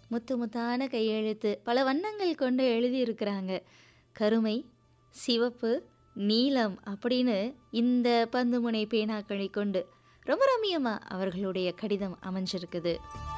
முத்து முத்தான கையெழுத்து பல வண்ணங்கள் கொண்டு எழுதியிருக்கிறாங்க கருமை சிவப்பு நீலம் அப்படின்னு இந்த பந்துமுனை பேனாக்களை கொண்டு ரொம்ப ரம்மியமாக அவர்களுடைய கடிதம் அமைஞ்சிருக்குது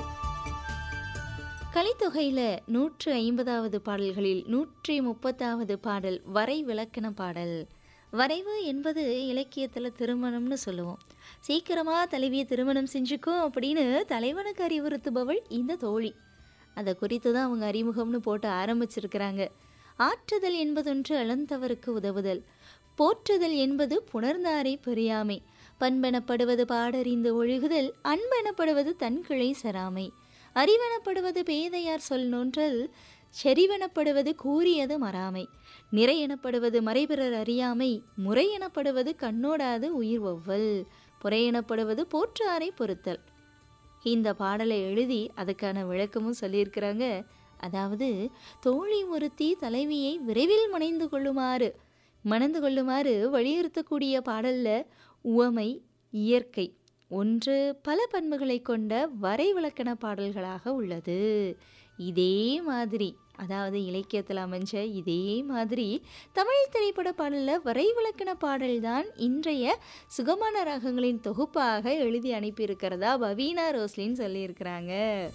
கலித்தொகையில் நூற்று ஐம்பதாவது பாடல்களில் நூற்றி முப்பத்தாவது பாடல் வரை விளக்கண பாடல் வரைவு என்பது இலக்கியத்தில் திருமணம்னு சொல்லுவோம் சீக்கிரமாக தலைவியை திருமணம் செஞ்சுக்கோ அப்படின்னு தலைவனுக்கு அறிவுறுத்துபவள் இந்த தோழி அதை குறித்து தான் அவங்க அறிமுகம்னு போட்டு ஆரம்பிச்சிருக்கிறாங்க ஆற்றுதல் என்பதொன்று அளந்தவருக்கு உதவுதல் போற்றுதல் என்பது புணர்ந்தாரை பெரியாமை பண்பெனப்படுவது பாடறிந்து ஒழுகுதல் அன்பெனப்படுவது தன்கிளை சராமை அறிவெனப்படுவது பேதையார் சொல் நோன்றல் செறிவெனப்படுவது கூறியது மறாமை நிறை எனப்படுவது மறைபிறர் அறியாமை முறை எனப்படுவது கண்ணோடாது உயிர் ஒவ்வல் புறை எனப்படுவது போற்றாரை பொறுத்தல் இந்த பாடலை எழுதி அதுக்கான விளக்கமும் சொல்லியிருக்கிறாங்க அதாவது தோழி ஒருத்தி தலைவியை விரைவில் மணைந்து கொள்ளுமாறு மணந்து கொள்ளுமாறு வலியுறுத்தக்கூடிய பாடல்ல உவமை இயற்கை ஒன்று பல பண்புகளை கொண்ட வரை விளக்கண பாடல்களாக உள்ளது இதே மாதிரி அதாவது இலக்கியத்தில் அமைஞ்ச இதே மாதிரி தமிழ் திரைப்பட பாடலில் வரை விளக்கண பாடல்தான் இன்றைய சுகமான ராகங்களின் தொகுப்பாக எழுதி அனுப்பியிருக்கிறதா பவீனா ரோஸ்லின் சொல்லியிருக்கிறாங்க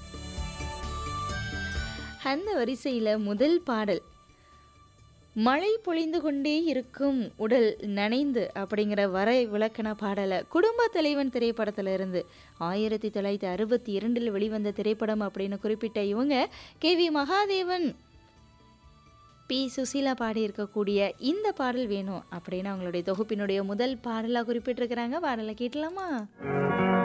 அந்த வரிசையில் முதல் பாடல் மழை பொழிந்து கொண்டே இருக்கும் உடல் நனைந்து அப்படிங்கிற வரை விளக்கண பாடலை குடும்ப தலைவன் திரைப்படத்தில் இருந்து ஆயிரத்தி தொள்ளாயிரத்தி அறுபத்தி இரண்டில் வெளிவந்த திரைப்படம் அப்படின்னு குறிப்பிட்ட இவங்க K V Mahadevan P Susheela பாடியிருக்கக்கூடிய இந்த பாடல் வேணும் அப்படின்னு அவங்களுடைய தொகுப்பினுடைய முதல் பாடலாக குறிப்பிட்டிருக்கிறாங்க பாடலை கேட்டலாமா